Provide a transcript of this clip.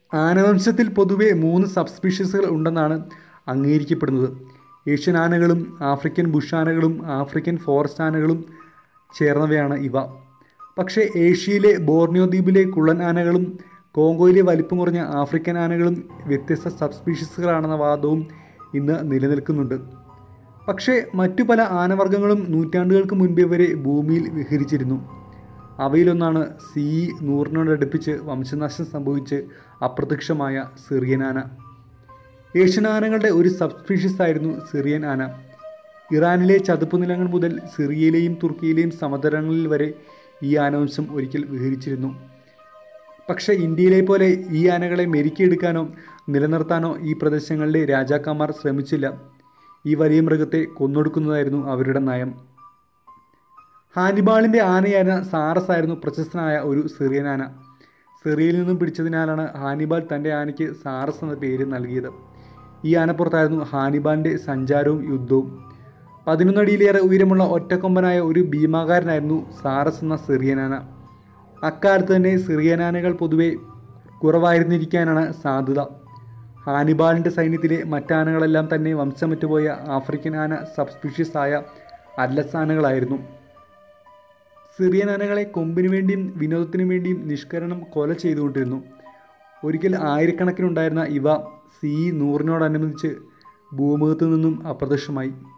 ആനവംശത്തിൽ പൊതുവെ മൂന്ന് സബ്സ്പീഷീസുകൾ ഉണ്ടെന്നാണ് അംഗീകരിക്കപ്പെടുന്നത് ഏഷ്യൻ ആനകളും ആഫ്രിക്കൻ ബുഷ് ആനകളും ആഫ്രിക്കൻ ഫോറസ്റ്റ് ആനകളും ചേർന്നവയാണ് ഇവ പക്ഷേ ഏഷ്യയിലെ ബോർണിയോ ദ്വീപിലെ കുള്ളൻ ആനകളും കോങ്കോയിലെ വലിപ്പം കുറഞ്ഞ ആഫ്രിക്കൻ ആനകളും വ്യത്യസ്ത സബ്സ്പീഷീസുകളാണെന്ന വാദവും ഇന്ന് നിലനിൽക്കുന്നുണ്ട് പക്ഷേ മറ്റു പല ആനവർഗ്ഗങ്ങളും നൂറ്റാണ്ടുകൾക്ക് മുൻപേ വരെ ഭൂമിയിൽ വിഹരിച്ചിരുന്നു അവയിലൊന്നാണ് സി നൂറിനോടടുപ്പിച്ച് വംശനാശം സംഭവിച്ച് അപ്രത്യക്ഷമായ സിറിയൻ ആന ഏഷ്യൻ ആനകളുടെ ഒരു സബ്സ്പീഷീസ് ആയിരുന്നു സിറിയൻ ആന ഇറാനിലെ ചതുപ്പ് നിലങ്ങൾ മുതൽ സിറിയയിലെയും തുർക്കിയിലെയും സമതലങ്ങളിൽ വരെ ഈ ആനവംശം ഒരിക്കൽ വിഹരിച്ചിരുന്നു പക്ഷേ ഇന്ത്യയിലെ പോലെ ഈ ആനകളെ മെരുക്കിയെടുക്കാനോ നിലനിർത്താനോ ഈ പ്രദേശങ്ങളിലെ രാജാക്കന്മാർ ശ്രമിച്ചില്ല ഈ വലിയ മൃഗത്തെ കൊന്നൊടുക്കുന്നതായിരുന്നു അവരുടെ നയം ഹാനിബാളിൻ്റെ ആനയായിരുന്ന സാറസ് ആയിരുന്നു പ്രശസ്തനായ ഒരു സിറിയൻ ആന സിറിയയിൽ നിന്നും പിടിച്ചതിനാലാണ് ഹാനിബാൾ തൻ്റെ ആനയ്ക്ക് സാറസ് എന്ന പേര് നൽകിയത് ഈ ആനപ്പുറത്തായിരുന്നു ഹാനിബാളിൻ്റെ സഞ്ചാരവും യുദ്ധവും പതിനൊന്നടിയിലേറെ ഉയരമുള്ള ഒറ്റക്കൊമ്പനായ ഒരു ഭീമാകാരനായിരുന്നു സാറസ് എന്ന സിറിയൻ ആന അക്കാലത്ത് തന്നെ സിറിയൻ ആനകൾ പൊതുവെ കുറവായിരുന്നിരിക്കാനാണ് സാധ്യത ഹാനിബാളിൻ്റെ സൈന്യത്തിലെ മറ്റാനകളെല്ലാം തന്നെ വംശമറ്റുപോയ ആഫ്രിക്കൻ ആന സബ്സ്പീഷ്യസ് ആയ അറ്റ്ലസ് ആനകളായിരുന്നു സിറിയൻ ആനകളെ കൊമ്പിനു വേണ്ടിയും വിനോദത്തിനു വേണ്ടിയും നിഷ്കരണം കൊല ചെയ്തുകൊണ്ടിരുന്നു ഒരിക്കൽ ആയിരക്കണക്കിനുണ്ടായിരുന്ന ഇവ സി നൂറിനോടനുബന്ധിച്ച് ഭൂമുഖത്തു നിന്നും അപ്രത്യക്ഷമായി